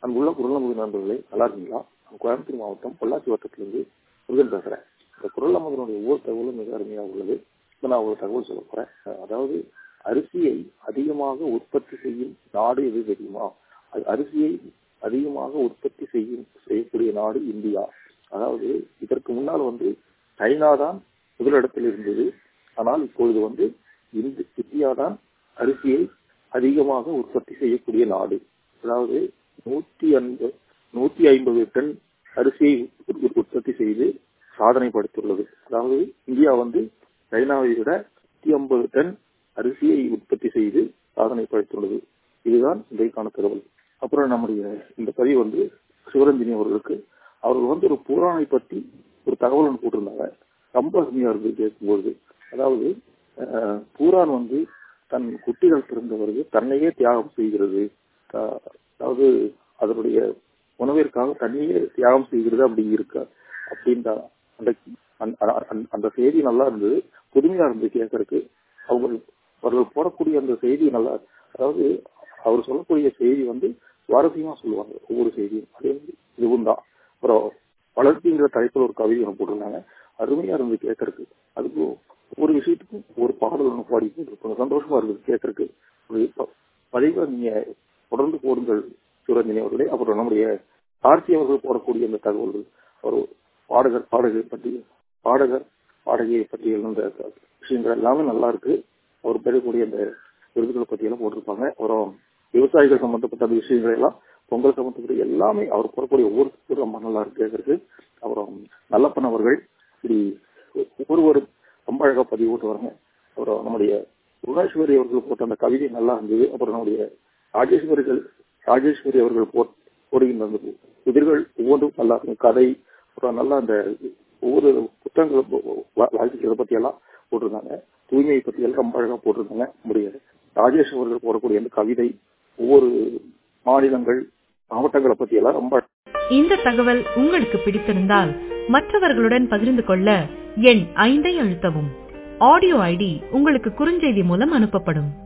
அன்புள்ள குரலமுது நண்பர்களே நல்லா இருக்கீங்களா நான் கோயம்புத்தூர் மாவட்டம் பொள்ளாச்சி வட்டத்திலிருந்து முருகன் பேசுறேன் இந்த குரல் அமுதனுடைய ஒவ்வொரு தகவலும் மிக அருமையாக உள்ளது இப்போ நான் ஒரு தகவல் சொல்ல போறேன் அதாவது அரிசியை அதிகமாக உற்பத்தி செய்யும் நாடு எது தெரியுமா அது அரிசியை அதிகமாக உற்பத்தி செய்யும் செய்யக்கூடிய நாடு இந்தியா அதாவது இதற்கு முன்னால் வந்து சைனா தான் முதலிடத்தில் இருந்தது ஆனால் இப்பொழுது வந்து இந்தியா தான் அரிசியை அதிகமாக உற்பத்தி செய்யக்கூடிய நாடு அதாவது நூத்தி ஐம்பது நூத்தி ஐம்பது டன் அரிசியை உற்பத்தி செய்து சாதனை படுத்துள்ளது அதாவது இந்தியா வந்து சைனாவை விட நூத்தி ஐம்பது டன் அரிசியை உற்பத்தி செய்து சாதனை படுத்துள்ளது இதுதான் இன்றைக்கான தகவல் அப்புறம் நம்முடைய இந்த பதிவு வந்து சிவரஞ்சனி அவர்களுக்கு அவர்கள் வந்து ஒரு பூரானை பற்றி ஒரு தகவல் ஒன்று போட்டிருந்தாங்க ரொம்ப அருமையா இருந்து கேட்கும்போது அதாவது பூரான் வந்து தன் குட்டிகள் பிறந்தவருக்கு தன்னையே தியாகம் செய்கிறது அதாவது அதனுடைய உணவிற்காக தன்னையே தியாகம் செய்கிறது அப்படி இருக்க அப்படின்ற அந்த அந்த செய்தி நல்லா இருந்தது புதுமையா இருந்து கேட்கறதுக்கு அவங்க அவர்கள் போடக்கூடிய அந்த செய்தி நல்லா அதாவது அவர் சொல்லக்கூடிய செய்தி வந்து சுவாரஸ்யமா சொல்லுவாங்க ஒவ்வொரு செய்தியும் அதே இதுவும் தான் அப்புறம் வளர்ச்சிங்கிற தலைப்பில் ஒரு கவிதை ஒன்று போட்டிருந்தாங்க அருமையா இருந்து கேட்கறதுக்கு அதுக்கும் ஒரு விஷயத்துக்கும் ஒரு பாடல் ஒன்று பாடி கொஞ்சம் சந்தோஷமா இருக்குது கேட்கறதுக்கு பதிவை நீங்க தொடர்ந்து போடுங்கள் சிவரஞ்சனி அவர்களே அப்புறம் நம்முடைய கார்த்தி அவர்கள் போடக்கூடிய அந்த தகவல்கள் ஒரு பாடகர் பாடகர் பற்றி பாடகர் பாடகியை பற்றி எழுந்த விஷயங்கள் எல்லாமே நல்லா இருக்கு அவர் பெறக்கூடிய அந்த விருதுகளை பத்தி எல்லாம் போட்டிருப்பாங்க அப்புறம் விவசாயிகள் சம்பந்தப்பட்ட அந்த விஷயங்கள் எல்லாம் பொங்கல் சம்பந்தப்பட்ட எல்லாமே அவர் போடக்கூடிய ஒவ்வொரு ரொம்ப நல்லா இருக்கு கேட்கறது அப்புறம் நல்லப்பன் அவர்கள் இப்படி ஒவ்வொருவரும் ரொம்ப அழகா பதிவு போட்டு வராங்க அப்புறம் நம்முடைய புவனேஸ்வரி அவர்கள் போட்ட அந்த கவிதை நல்லா இருந்தது அப்புறம் நம்முடைய ராஜேஸ்வரிகள் ராஜேஸ்வரி அவர்கள் போடுகின்ற அந்த புதிர்கள் ஒவ்வொன்றும் நல்லா இருக்கும் கதை அப்புறம் நல்லா அந்த ஒவ்வொரு புத்தகங்களும் வாழ்க்கையை பத்தி எல்லாம் போட்டிருந்தாங்க தூய்மையை பத்தி எல்லாம் ரொம்ப அழகா போட்டிருந்தாங்க நம்முடைய ராஜேஷ் அவர்கள் போடக்கூடிய அந்த கவிதை ஒவ்வொரு மாநிலங்கள் மாவட்டங்களை பத்தி எல்லாம் ரொம்ப இந்த தகவல் உங்களுக்கு பிடித்திருந்தால் மற்றவர்களுடன் பகிர்ந்து கொள்ள எண் ஐந்தை அழுத்தவும் ஆடியோ ஐடி உங்களுக்கு குறுஞ்செய்தி மூலம் அனுப்பப்படும்